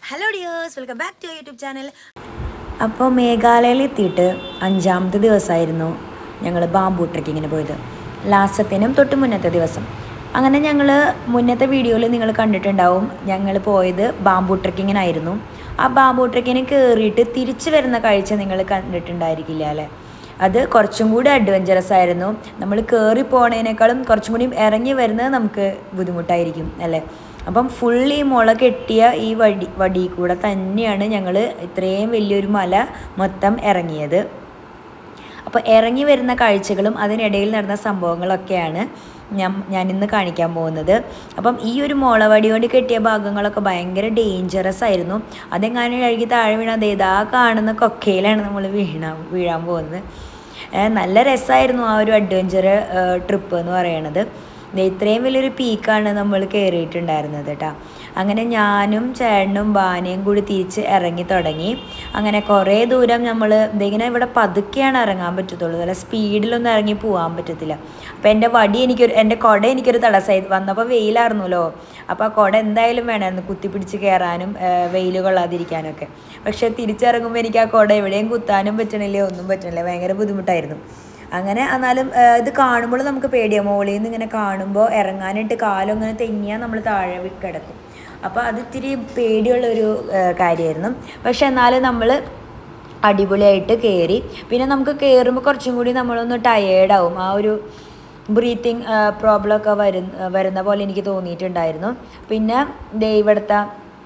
Hello dears welcome back to YouTube channel അപ്പോൾ മേഘാലയയിൽ എത്തിയിട്ട് അഞ്ചാമത്തെ ദിവസമായിരുന്നു ഞങ്ങൾ ബാംബു ട്രക്കിങ്ങിന് പോയത് ലാസ്റ്റത്തിനും തൊട്ട് മുന്നത്തെ ദിവസം അങ്ങനെ ഞങ്ങൾ മുന്നത്തെ വീഡിയോയിൽ നിങ്ങൾ കണ്ടിട്ടുണ്ടാവും ഞങ്ങൾ പോയത് ബാംബു ട്രക്കിങ്ങിനായിരുന്നു ആ ബാംബു ട്രക്കിന് കയറിയിട്ട് തിരിച്ചു വരുന്ന കാഴ്ച നിങ്ങൾ കണ്ടിട്ടുണ്ടായിരിക്കില്ല അല്ലേ അത് കുറച്ചും കൂടി അഡ്വഞ്ചറസ് ആയിരുന്നു നമ്മൾ കയറി പോണതിനേക്കാളും കുറച്ചും കൂടി ഇറങ്ങി വരുന്നത് നമുക്ക് ബുദ്ധിമുട്ടായിരിക്കും അല്ലേ അപ്പം ഫുൾ ഈ മുള കെട്ടിയ ഈ വടി വടി കൂടെ തന്നെയാണ് ഞങ്ങൾ ഇത്രയും വലിയൊരു മല മൊത്തം ഇറങ്ങിയത് അപ്പോൾ ഇറങ്ങി വരുന്ന കാഴ്ചകളും അതിനിടയിൽ നടന്ന സംഭവങ്ങളൊക്കെയാണ് ഞാൻ ഞാനിന്ന് കാണിക്കാൻ പോകുന്നത് അപ്പം ഈ ഒരു മുളവടി കൊണ്ട് കെട്ടിയ ഭാഗങ്ങളൊക്കെ ഭയങ്കര ഡേഞ്ചറസ് ആയിരുന്നു അതെങ്ങാനും കഴുകി താഴെ വീണാൽ ദേ ഇതാ കാണുന്ന കൊക്കയിലാണ് നമ്മൾ വീണ വീഴാൻ പോകുന്നത് ഏഹ് നല്ല രസമായിരുന്നു ആ ഒരു അഡ്വഞ്ചർ ട്രിപ്പ് എന്ന് പറയണത് ദേ ഇത്രയും വലിയൊരു പീക്കാണ് നമ്മൾ കയറിയിട്ടുണ്ടായിരുന്നത് കേട്ടോ അങ്ങനെ ഞാനും ചേട്ടനും ബാനയും കൂടി തിരിച്ച് ഇറങ്ങി തുടങ്ങി അങ്ങനെ കുറേ ദൂരം നമ്മൾ ഇങ്ങനെ ഇവിടെ പതുക്കെയാണ് ഇറങ്ങാൻ പറ്റത്തുള്ളൂ നല്ല സ്പീഡിലൊന്നും ഇറങ്ങി പോകാൻ പറ്റത്തില്ല അപ്പോൾ എൻ്റെ വടി എനിക്കൊരു എൻ്റെ കുട എനിക്കൊരു തടസ്സമായി വന്നപ്പോൾ വെയിലായിരുന്നല്ലോ അപ്പോൾ ആ കുട എന്തായാലും വേണമായിരുന്നു കുത്തിപ്പിടിച്ച് കയറാനും വെയിൽ കൊള്ളാതിരിക്കാനൊക്കെ പക്ഷേ തിരിച്ചിറങ്ങുമ്പോൾ എനിക്ക് ആ കുട എവിടെയും കുത്താനും പറ്റണില്ല ഒന്നും പറ്റണില്ല ഭയങ്കര ബുദ്ധിമുട്ടായിരുന്നു അങ്ങനെ എന്നാലും ആ, ഇത് കാണുമ്പോൾ നമുക്ക് പേടിയാവും മുകളിൽ നിന്ന് ഇങ്ങനെ കാണുമ്പോൾ ഇറങ്ങാനായിട്ട് കാലം ഇങ്ങനെ തെന്നിയാൽ നമ്മൾ താഴെ വി- കിടക്കും അപ്പോൾ അത് ഇത്തിരി പേടിയുള്ളൊരു ആ, കാര്യമായിരുന്നു പക്ഷെ എന്നാലും നമ്മൾ അടിപൊളിയായിട്ട് കയറി പിന്നെ നമുക്ക് കയറുമ്പോൾ കുറച്ചും കൂടി നമ്മളൊന്ന് ടയേർഡാവും ആ ഒരു ബ്രീത്തിങ് പ്രോബ്ലം ഒക്കെ വരുന്ന വരുന്ന പോലെ എനിക്ക് തോന്നിയിട്ടുണ്ടായിരുന്നു പിന്നെ ദേ ഇവിടുത്തെ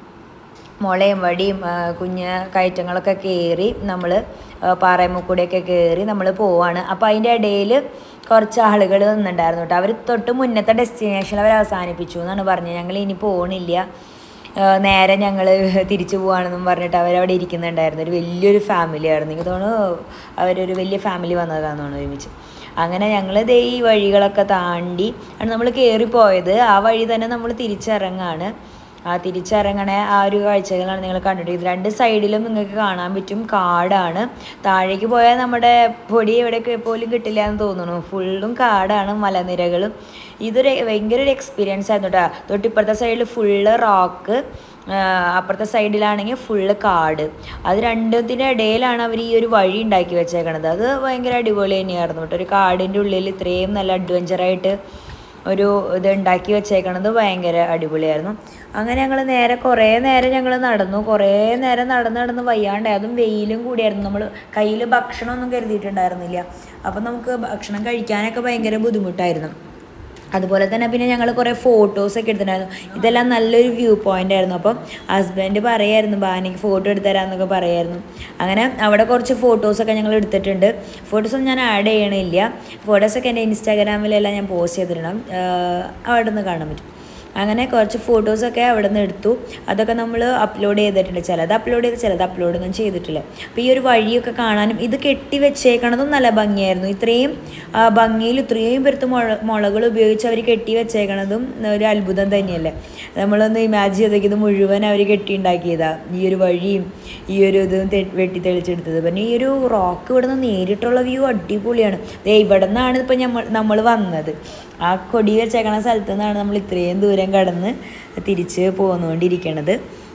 മുളയും വടിയും ആ, കുഞ്ഞ് കയറ്റങ്ങളൊക്കെ കയറി നമ്മൾ പാറയമ്മക്കൂടെയൊക്കെ കയറി നമ്മൾ പോവാണ് അപ്പോൾ അതിൻ്റെ ഇടയിൽ കുറച്ച് ആളുകൾ നിന്നുണ്ടായിരുന്നു കേട്ടോ അവർ തൊട്ട് മുന്നത്തെ ഡെസ്റ്റിനേഷൻ അവർ അവസാനിപ്പിച്ചു എന്നാണ് പറഞ്ഞത് ഞങ്ങൾ ഇനി പോകണില്ല ആ, നേരെ ഞങ്ങൾ തിരിച്ചു പോവാണെന്നും പറഞ്ഞിട്ട് അവരവിടെ ഇരിക്കുന്നുണ്ടായിരുന്നു ഒരു വലിയൊരു ഫാമിലി ആയിരുന്നു എനിക്ക് തോന്നുന്നു അവരൊരു വലിയ ഫാമിലി വന്നതാണെന്ന് തോന്നുന്നു ഒരുമിച്ച് അങ്ങനെ ഞങ്ങൾ ദേ ഈ വഴികളൊക്കെ താണ്ടി ആണ് നമ്മൾ കയറിപ്പോയത് ആ വഴി തന്നെ നമ്മൾ തിരിച്ചിറങ്ങാണ് ആ തിരിച്ചിറങ്ങണ ആ ഒരു കാഴ്ചകളാണ് നിങ്ങൾ കണ്ടിട്ട് ഇത് രണ്ട് സൈഡിലും നിങ്ങൾക്ക് കാണാൻ പറ്റും കാടാണ് താഴേക്ക് പോയാൽ നമ്മുടെ പൊടി എവിടെയൊക്കെ പോലും കിട്ടില്ല എന്ന് തോന്നുന്നു ഫുള്ളും കാടാണ് മലനിരകളും ഇതൊരു ഭയങ്കര ഒരു എക്സ്പീരിയൻസ് ആയിരുന്നു കേട്ടോ തൊട്ടിപ്പുറത്തെ സൈഡിൽ ഫുള്ള് റോക്ക് അപ്പുറത്തെ സൈഡിലാണെങ്കിൽ ഫുള്ള് കാട് അത് രണ്ടത്തിൻ്റെ ഇടയിലാണ് അവർ ഈ ഒരു വഴി ഉണ്ടാക്കി വെച്ചേക്കണത് അത് ഭയങ്കര അടിപൊളി തന്നെയായിരുന്നു കേട്ടോ ഒരു കാടിൻ്റെ ഉള്ളിൽ ഇത്രയും നല്ല അഡ്വഞ്ചറായിട്ട് ഒരു ഇത് ഉണ്ടാക്കി വെച്ചേക്കണത് ഭയങ്കര അടിപൊളിയായിരുന്നു അങ്ങനെ ഞങ്ങൾ നേരെ കുറേ നേരം ഞങ്ങൾ നടന്നു കുറേ നേരം നടന്ന് നടന്ന് വയ്യാണ്ടായി അതും വെയിലും കൂടിയായിരുന്നു നമ്മൾ കയ്യിൽ ഭക്ഷണമൊന്നും കരുതിയിട്ടുണ്ടായിരുന്നില്ല അപ്പം നമുക്ക് ഭക്ഷണം കഴിക്കാനൊക്കെ ഭയങ്കര ബുദ്ധിമുട്ടായിരുന്നു അതുപോലെ തന്നെ പിന്നെ ഞങ്ങൾ കുറേ ഫോട്ടോസൊക്കെ എടുത്തിട്ടുണ്ടായിരുന്നു ഇതെല്ലാം നല്ലൊരു വ്യൂ പോയിന്റ് ആയിരുന്നു അപ്പം ഹസ്ബൻഡ് പറയായിരുന്നു ബാനിക്ക് ഫോട്ടോ എടുത്തരാന്നൊക്കെ പറയായിരുന്നു അങ്ങനെ അവിടെ കുറച്ച് ഫോട്ടോസൊക്കെ ഞങ്ങൾ എടുത്തിട്ടുണ്ട് ഫോട്ടോസൊന്നും ഞാൻ ആഡ് ചെയ്യണില്ല ഫോട്ടോസൊക്കെ എൻ്റെ ഇൻസ്റ്റാഗ്രാമിലെല്ലാം ഞാൻ പോസ്റ്റ് ചെയ്തിടണം അവിടെ നിന്ന് കാണാൻ പറ്റും അങ്ങനെ കുറച്ച് ഫോട്ടോസൊക്കെ അവിടെ നിന്ന് എടുത്തു അതൊക്കെ നമ്മൾ അപ്ലോഡ് ചെയ്തിട്ടുണ്ട് ചിലത് അപ്ലോഡ് ചെയ്ത് ചിലത് അപ്ലോഡ് ഒന്നും ചെയ്തിട്ടില്ല അപ്പോൾ ഈ ഒരു വഴിയൊക്കെ കാണാനും ഇത് കെട്ടി വെച്ചേക്കണതും നല്ല ഭംഗിയായിരുന്നു ഇത്രയും ആ, ഭംഗിയിൽ ഇത്രയും പെരുത്ത് മുള മുളകൾ ഉപയോഗിച്ച് അവർ കെട്ടി വെച്ചേക്കണതും ഒരു അത്ഭുതം തന്നെയല്ലേ നമ്മളൊന്ന് ഇമാജിൻ ചെയ്തൊക്കെ ഇത് മുഴുവൻ അവർ കെട്ടിയുണ്ടാക്കിയതാണ് ഈ ഒരു വഴിയും ഈ ഒരു ഇതും തെ- വെട്ടി തെളിച്ചെടുത്തത് പിന്നെ ഈ ഒരു റോക്ക് ഇവിടെ നിന്ന് നേരിട്ടുള്ള വ്യൂ അടിപൊളിയാണ് ദേ ഇവിടെ നിന്നാണ് ഇപ്പം നമ്മൾ നമ്മൾ വന്നത് ആ കൊടി വെച്ചേക്കണ സ്ഥലത്ത് നിന്നാണ് നമ്മൾ ഇത്രയും ദൂരം കടന്ന് തിരിച്ച് പോന്നുകൊണ്ടിരിക്കണത്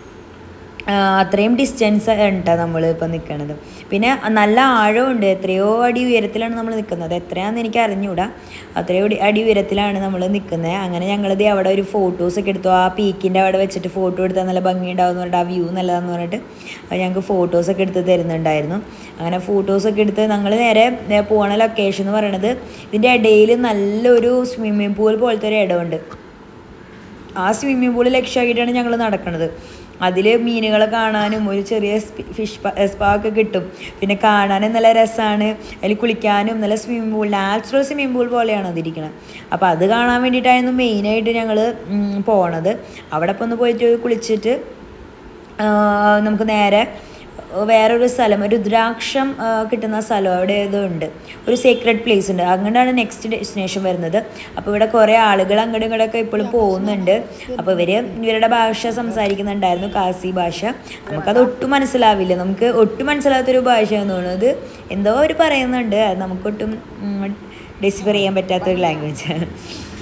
ആ, അത്രയും ഡിസ്റ്റൻസ് ഉണ്ട് നമ്മൾ ഇപ്പം നിൽക്കണത് പിന്നെ നല്ല ആഴമുണ്ട് എത്രയോ അടി ഉയരത്തിലാണ് നമ്മൾ നിൽക്കുന്നത് എത്രയാണെന്ന് എനിക്ക് അറിഞ്ഞൂടാ അത്രയോ അടി- അടി ഉയരത്തിലാണ് നമ്മൾ നിൽക്കുന്നത് അങ്ങനെ ഞങ്ങളിത് അവിടെ ഒരു ഫോട്ടോസൊക്കെ എടുത്തു ആ പീക്കിൻ്റെ അവിടെ വെച്ചിട്ട് ഫോട്ടോ എടുത്താൽ നല്ല ഭംഗിയുണ്ടാവും എന്ന് പറഞ്ഞിട്ട് ആ വ്യൂ നല്ലതാന്ന് പറഞ്ഞിട്ട് അത് ഞങ്ങൾക്ക് ഫോട്ടോസൊക്കെ എടുത്ത് തരുന്നുണ്ടായിരുന്നു അങ്ങനെ ഫോട്ടോസൊക്കെ എടുത്ത് ഞങ്ങൾ നേരെ ഏ, പോണ ലൊക്കേഷൻ എന്ന് പറയണത് ഇതിൻ്റെ ഇടയിൽ നല്ലൊരു സ്വിമ്മിംഗ് പൂൾ പോലത്തെ ഒരു ഇടമുണ്ട് ആ സ്വിമ്മിംഗ് പൂൾ ലക്ഷ്യമാക്കിയിട്ടാണ് ഞങ്ങൾ നടക്കുന്നത് അതിൽ മീനുകളെ കാണാനും ഒരു ചെറിയ ഫിഷ് സ്പാ ഒക്കെ കിട്ടും പിന്നെ കാണാനും നല്ല രസമാണ് അതിൽ കുളിക്കാനും നല്ല swimming pool natural swimming pool പോലെയാണ് അതിരിക്കുന്നത് അപ്പോൾ അത് കാണാൻ വേണ്ടിയിട്ടായിരുന്നു മെയിനായിട്ട് ഞങ്ങൾ പോണത് അവിടെ ഇപ്പോൾ ഒന്ന് പോയിട്ട് കുളിച്ചിട്ട് ആ, നമുക്ക് നേരെ വേറൊരു സ്ഥലം രുദ്രാക്ഷം ആ, കിട്ടുന്ന സ്ഥലം അവിടെ ഏതോ ഉണ്ട് ഒരു സീക്രട്ട് പ്ലേസ് ഉണ്ട് അങ്ങോട്ടാണ് നെക്സ്റ്റ് ഡെസ്റ്റിനേഷൻ വരുന്നത് അപ്പോൾ ഇവിടെ കുറേ ആളുകൾ അങ്ങോട്ടും ഇങ്ങോട്ടൊക്കെ ഇപ്പോഴും പോകുന്നുണ്ട് അപ്പോൾ ഇവർ ഇവരുടെ ഭാഷ സംസാരിക്കുന്നുണ്ടായിരുന്നു കാസി ഭാഷ നമുക്കത് ഒട്ടും മനസ്സിലാവില്ല നമുക്ക് ഒട്ടും മനസ്സിലാത്തൊരു ഭാഷ എന്ന് തോന്നുന്നത് എന്തോ അവർ പറയുന്നുണ്ട് അത് നമുക്കൊട്ടും ഡിസ്ഫർ ചെയ്യാൻ പറ്റാത്തൊരു ലാംഗ്വേജ്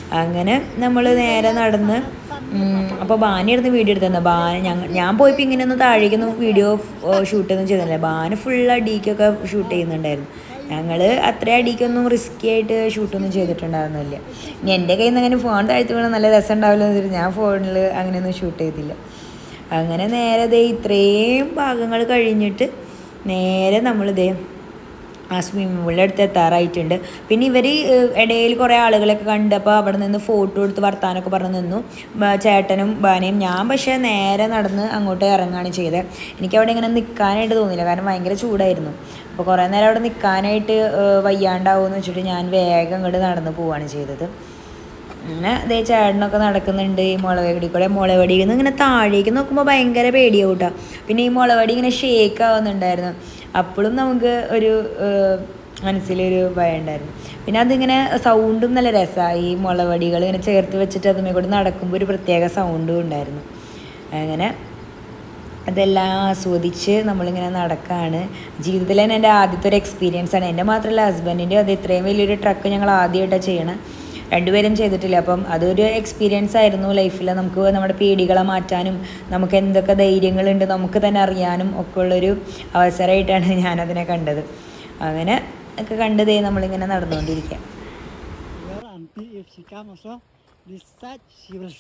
അങ്ങനെ നമ്മൾ നേരെ നടന്ന് അപ്പോൾ ബാനായിരുന്നു വീഡിയോ എടുത്തത് ബാന ഞങ്ങൾ ഞാൻ പോയപ്പോൾ ഇങ്ങനെയൊന്നും താഴേക്കൊന്നും വീഡിയോ ഷൂട്ടൊന്നും ചെയ്തില്ല ബാന ഫുൾ അടിക്കൊക്കെ ഷൂട്ട് ചെയ്യുന്നുണ്ടായിരുന്നു ഞങ്ങൾ അത്ര അടിക്കൊന്നും റിസ്ക്കി ആയിട്ട് ഷൂട്ടൊന്നും ചെയ്തിട്ടുണ്ടായിരുന്നില്ല ഇനി എൻ്റെ കയ്യിൽ നിന്ന് അങ്ങനെ ഫോൺ താഴ്ത്തി വീണാൽ നല്ല രസം ഉണ്ടാവില്ല എന്ന് വെച്ചിട്ട് ഞാൻ ഫോണിൽ അങ്ങനെയൊന്നും ഷൂട്ട് ചെയ്തില്ല അങ്ങനെ നേരെ ദേ ഇത്രയും ഭാഗങ്ങൾ കഴിഞ്ഞിട്ട് നേരെ നമ്മൾ ദേ ആ സ്വിമ്മിംഗ് പൂളിൻ്റെ അടുത്ത് എത്താറായിട്ടുണ്ട് പിന്നെ ഇവർ ഇടയിൽ കുറേ ആളുകളൊക്കെ കണ്ടപ്പോൾ അവിടെ നിന്ന് ഫോട്ടോ എടുത്ത് വർത്താനൊക്കെ പറഞ്ഞ് നിന്നു ബ- ചേട്ടനും ബാനയും ഞാൻ പക്ഷേ നേരെ നടന്ന് അങ്ങോട്ട് ഇറങ്ങുകയാണ് ചെയ്തത് എനിക്ക് അവിടെ ഇങ്ങനെ നിൽക്കാനായിട്ട് തോന്നിയില്ല കാരണം ഭയങ്കര ചൂടായിരുന്നു അപ്പോൾ കുറേ നേരം അവിടെ നിൽക്കാനായിട്ട് വയ്യാണ്ടാവുമെന്ന് വെച്ചിട്ട് ഞാൻ വേഗം അങ്ങോട്ട് നടന്ന് പോവുകയാണ് ചെയ്തത് അങ്ങനെ അതേ ചേട്ടനൊക്കെ നടക്കുന്നുണ്ട് ഈ മുളവടി കൂടെ മുളവടിയിൽ നിന്ന് ഇങ്ങനെ താഴേക്ക് നോക്കുമ്പോൾ ഭയങ്കര പേടിയാവും കേട്ടോ പിന്നെ ഈ മുളവടി ഇങ്ങനെ ഷേക്ക് ആവുന്നുണ്ടായിരുന്നു അപ്പോഴും നമുക്ക് ഒരു ഏഹ്, മനസ്സിലൊരു ഭയം ഉണ്ടായിരുന്നു പിന്നെ അതിങ്ങനെ സൗണ്ടും നല്ല രസമായി ഈ മുളവടികൾ ഇങ്ങനെ ചേർത്ത് വെച്ചിട്ട് അതുമേ കൂടെ നടക്കുമ്പോൾ ഒരു പ്രത്യേക സൗണ്ടും ഉണ്ടായിരുന്നു അങ്ങനെ അതെല്ലാം ആസ്വദിച്ച് നമ്മളിങ്ങനെ നടക്കുകയാണ് ജീവിതത്തിൽ തന്നെ എൻ്റെ ആദ്യത്തെ ഒരു എക്സ്പീരിയൻസ് ആണ് എൻ്റെ മാത്രമല്ല ഹസ്ബൻഡിൻ്റെ അത് ഇത്രയും വലിയൊരു ട്രക്ക് ഞങ്ങൾ ആദ്യമായിട്ടാണ് ചെയ്യണം രണ്ടുപേരും ചെയ്തിട്ടില്ല അപ്പം അതൊരു എക്സ്പീരിയൻസ് ആയിരുന്നു ലൈഫിൽ നമുക്ക് നമ്മുടെ പേടികളെ മാറ്റാനും നമുക്ക് എന്തൊക്കെ ധൈര്യങ്ങളുണ്ട് നമുക്ക് തന്നെ അറിയാനും ഒക്കെ ഉള്ളൊരു അവസരമായിട്ടാണ് ഞാനതിനെ കണ്ടത് അങ്ങനെ ഒക്കെ കണ്ടതേ നമ്മളിങ്ങനെ നടന്നുകൊണ്ടിരിക്കുക Your auntie, if she come also, this side, she will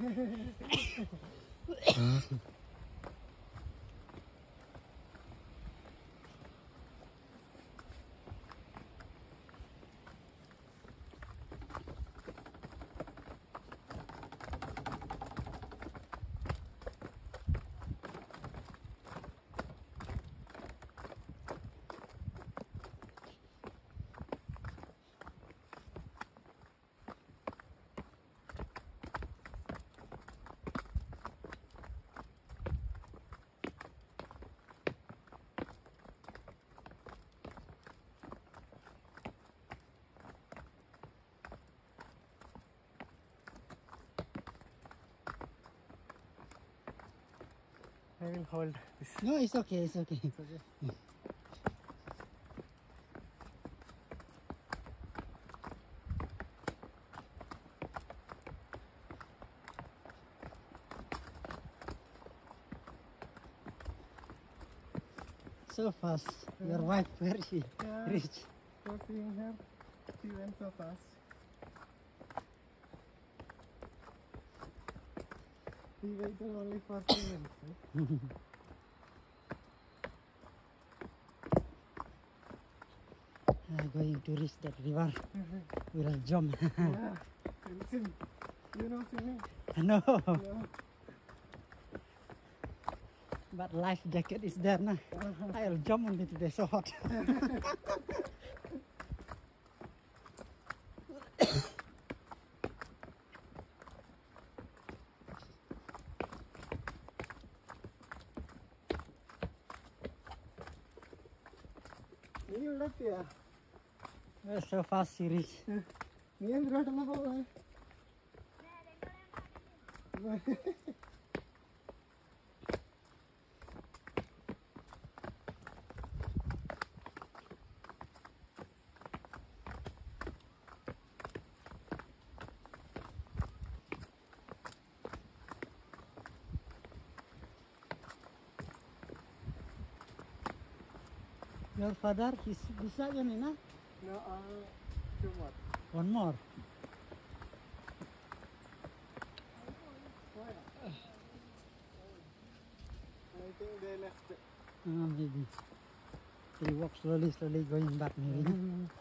I will hold this. No, it's okay, it's okay. It's okay. So fast. Your wife, where is she? Yeah. Reach. Go seeing her. She went so fast. We waited only for two minutes. Right? Uh, going to reach that river. We'll jump. yeah. And swim. You know swimming? no, Yeah. but life jacket is there now. I'll jump only today, so hot. നീ ഇവിടെ എത്തിയാ Uh, so fast she reach. നീ എന്തിനോട്ടെന്നാ പോവാ Your father, he's beside you, Nina? No, uh, two more. One more. I think they left. Uh, maybe. He walk slowly, slowly going back maybe. no?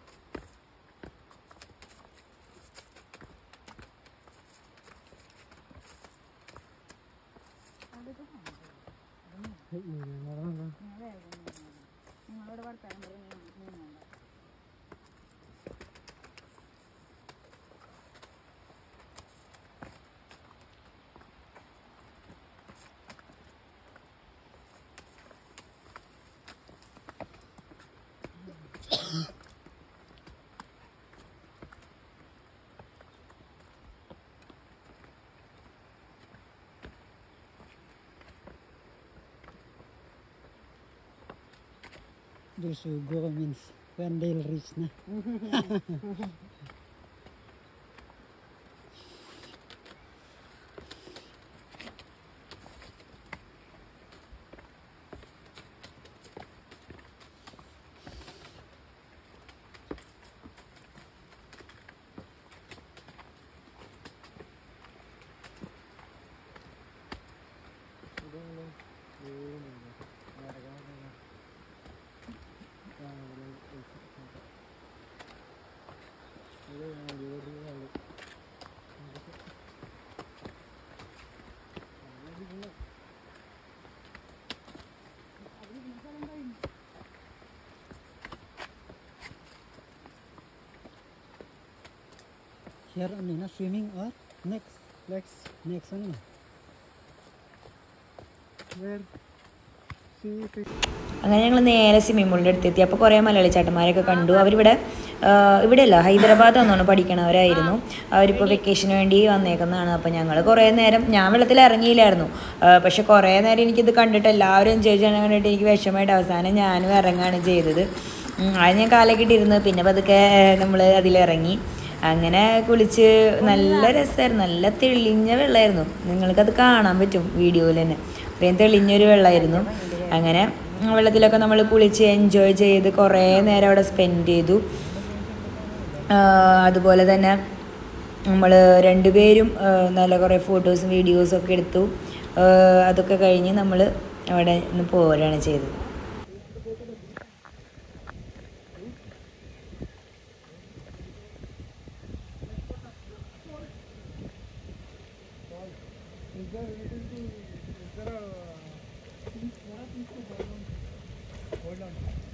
Those who go means when they'll reach na. Here only, na swimming or next? Next, Next only. where? See if it. അങ്ങനെ ഞങ്ങൾ നേരെ swimming പൂളിൻ്റെ അടുത്തെത്തി അപ്പോൾ കുറേ മലയാളി ചേട്ടന്മാരൊക്കെ കണ്ടു അവരിവിടെ ആ, ഇവിടെയല്ല ഹൈദരാബാദ് വന്നാണ് പഠിക്കണവരായിരുന്നു അവരിപ്പോൾ വെക്കേഷന് വേണ്ടി വന്നേക്കുന്നതാണ് അപ്പോൾ ഞങ്ങൾ കുറേ നേരം ഞാൻ വെള്ളത്തിൽ ഇറങ്ങിയില്ലായിരുന്നു ആ, പക്ഷെ കുറേ നേരം എനിക്കിത് കണ്ടിട്ട് എല്ലാവരും എൻജോയ് ചെയ്യണം കണ്ടിട്ട് എനിക്ക് വിഷമമായിട്ട് അവസാനം ഞാനും ഇറങ്ങുകയാണ് ചെയ്തത് ഉം, അത് ഞാൻ കാലൊക്കെ ഇരുന്ന് പിന്നെ പതുക്കെ നമ്മൾ അതിലിറങ്ങി അങ്ങനെ കുളിച്ച് നല്ല രസമായിരുന്നു നല്ല തെളിഞ്ഞ വെള്ളമായിരുന്നു നിങ്ങൾക്കത് കാണാൻ പറ്റും വീഡിയോയിൽ തന്നെ അത്രയും തെളിഞ്ഞൊരു വെള്ളമായിരുന്നു അങ്ങനെ വെള്ളത്തിലൊക്കെ നമ്മൾ കുളിച്ച് എൻജോയ് ചെയ്ത് കുറേ നേരം അവിടെ സ്പെൻഡ് ചെയ്തു ആഹ് അതുപോലെ തന്നെ നമ്മൾ രണ്ടുപേരും ആഹ് നല്ല കുറേ ഫോട്ടോസും വീഡിയോസും ഒക്കെ എടുത്തു ആഹ് അതൊക്കെ കഴിഞ്ഞ് നമ്മൾ അവിടെ നിന്ന് പോരുകയാണ് ചെയ്തത് Is there, it is the, is there a, hold on.